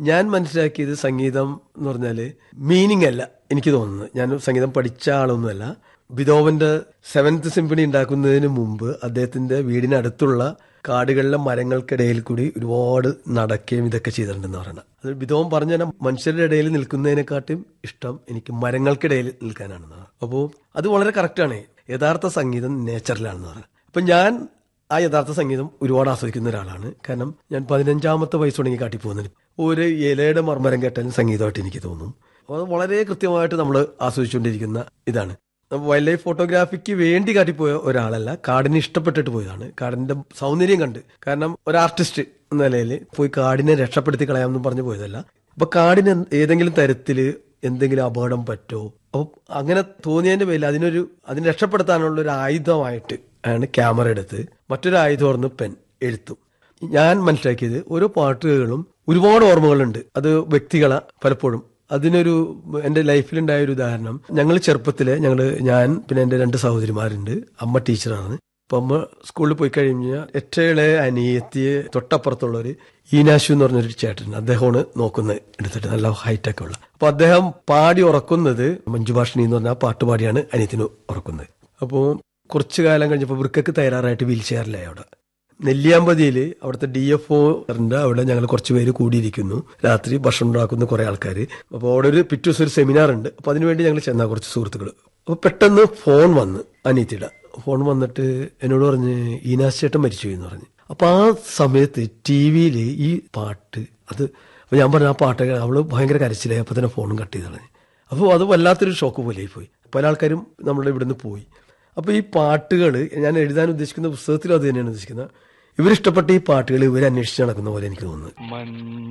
ഞാൻ മനസ്സിലാക്കിയത് സംഗീതം എന്ന് പറഞ്ഞാല് മീനിങ് അല്ല എനിക്ക് തോന്നുന്നത് ഞാൻ സംഗീതം പഠിച്ച ആളൊന്നുമല്ല ബിതോവന്റെ സെവൻത് സിംഫണി ഉണ്ടാക്കുന്നതിന് മുമ്പ് അദ്ദേഹത്തിന്റെ വീടിനടുത്തുള്ള കാടുകളിലെ മരങ്ങൾക്കിടയിൽ കൂടി ഒരുപാട് നടക്കുകയും ഇതൊക്കെ ചെയ്തിട്ടുണ്ടെന്ന് പറയുന്നത് അത് ബിതോവൻ പറഞ്ഞ മനുഷ്യരുടെ ഇടയിൽ നിൽക്കുന്നതിനെക്കാട്ടും ഇഷ്ടം എനിക്ക് മരങ്ങൾക്കിടയിൽ നിൽക്കാനാണെന്ന് അപ്പോൾ അത് വളരെ കറക്റ്റാണ് യഥാർത്ഥ സംഗീതം നേച്ചറിലാണെന്ന് പറയുന്നത് അപ്പൊ ഞാൻ ആ യഥാർത്ഥ സംഗീതം ഒരുപാട് ആസ്വദിക്കുന്ന ഒരാളാണ് കാരണം ഞാൻ പതിനഞ്ചാമത്തെ വയസ്സ് തുടങ്ങി കാട്ടിപ്പോകുന്നതിന് ഒരു ഇലയുടെ മർമ്മരം കേട്ടാലും സംഗീതമായിട്ട് എനിക്ക് തോന്നും അത് വളരെ കൃത്യമായിട്ട് നമ്മൾ ആസ്വദിച്ചുകൊണ്ടിരിക്കുന്ന ഇതാണ് വൈൽഡ് ലൈഫ് ഫോട്ടോഗ്രാഫിക്ക് വേണ്ടി കാട്ടിപ്പോയ ഒരാളല്ല കാടിനെ ഇഷ്ടപ്പെട്ടിട്ട് പോയതാണ് കാടിന്റെ സൗന്ദര്യം കണ്ട് കാരണം ഒരു ആർട്ടിസ്റ്റ് എന്ന നിലയിൽ പോയി കാടിനെ രക്ഷപ്പെടുത്തി കളയാമെന്ന് പറഞ്ഞു പോയതല്ല അപ്പൊ കാടിന് ഏതെങ്കിലും തരത്തില് എന്തെങ്കിലും അപകടം പറ്റോ അപ്പൊ അങ്ങനെ തോന്നിയതിന്റെ പേരിൽ അതിനൊരു അതിനെ രക്ഷപ്പെടുത്താനുള്ള ഒരു ആയുധമായിട്ട് ആണ് ക്യാമറ എടുത്ത് മറ്റൊരു ആയുധം ഓർന്ന് പെൻ എഴുത്തും ഞാൻ മനസ്സിലാക്കിയത് ഓരോ പാട്ടുകളും ഒരുപാട് ഓർമ്മകളുണ്ട് അത് വ്യക്തികളെ പലപ്പോഴും അതിനൊരു എൻ്റെ ലൈഫിലുണ്ടായ ഒരു ഉദാഹരണം ഞങ്ങൾ ചെറുപ്പത്തില് ഞങ്ങൾ ഞാൻ പിന്നെ എൻ്റെ രണ്ട് സഹോദരിമാരുണ്ട് അമ്മ ടീച്ചറാണ് അപ്പൊ അമ്മ സ്കൂളിൽ പോയി കഴിഞ്ഞാൽ ഏറ്റവും ഇളയ അനിയത്തിയെ തൊട്ടപ്പുറത്തുള്ള ഒരു ഈനാശു എന്ന് പറഞ്ഞൊരു ചേട്ടൻ അദ്ദേഹമാണ് നോക്കുന്നത് എടുത്തിട്ട് നല്ല ഹൈറ്റ് ഒക്കെ ഉള്ള അപ്പൊ അദ്ദേഹം പാടി ഉറക്കുന്നത് മഞ്ജുഭാഷിണി എന്ന് പറഞ്ഞ ആ പാട്ട് പാടിയാണ് അനിയത്തിന് ഉറക്കുന്നത് അപ്പോൾ കുറച്ചു കാലം കഴിഞ്ഞപ്പോൾ വൃക്കക്ക് തയ്യാറായിട്ട് വീൽ ചെയറിലായി അവിടെ നെല്ലിയാമ്പതിയിൽ അവിടുത്തെ ഡി എഫ് ഒണ്ട് അവിടെ ഞങ്ങൾ കുറച്ച് പേര് കൂടിയിരിക്കുന്നു രാത്രി ഭക്ഷണം ഉണ്ടാക്കുന്ന കുറെ ആൾക്കാർ അപ്പോൾ അവിടെ ഒരു പിറ്റേ ദിവസം ഒരു സെമിനാർ ഉണ്ട് അപ്പൊ അതിനുവേണ്ടി ഞങ്ങൾ ചെന്ന കുറച്ച് സുഹൃത്തുക്കൾ അപ്പൊ പെട്ടെന്ന് ഫോൺ വന്ന് അനീത്തിയുടെ ഫോൺ വന്നിട്ട് എന്നോട് പറഞ്ഞ് ഈനാസ് ചേട്ടൻ മരിച്ചു എന്ന് പറഞ്ഞു അപ്പൊ ആ സമയത്ത് ടി വിയിൽ ഈ പാട്ട് അത് അപ്പൊ ഞാൻ പറഞ്ഞു ആ പാട്ടൊക്കെ അവള് ഭയങ്കര കരച്ചിലായി അപ്പൊ തന്നെ ഫോണും കട്ട് ചെയ്ത് കളഞ്ഞു അപ്പോൾ അത് വല്ലാത്തൊരു ഷോക്ക് പോലെ പോയി പല ആൾക്കാരും നമ്മളുടെ ഇവിടുന്ന് പോയി അപ്പൊ ഈ പാട്ടുകൾ ഞാൻ എഴുതാൻ ഉദ്ദേശിക്കുന്ന പുസ്തകത്തിലും അത് തന്നെയാണ് ഉദ്ദേശിക്കുന്നത് ഇവരിഷ്ടപ്പെട്ട ഈ പാട്ടുകൾ ഇവർ അന്വേഷിച്ച് നടക്കുന്ന പോലെ എനിക്ക് തോന്നുന്നത് മഞ്ഞ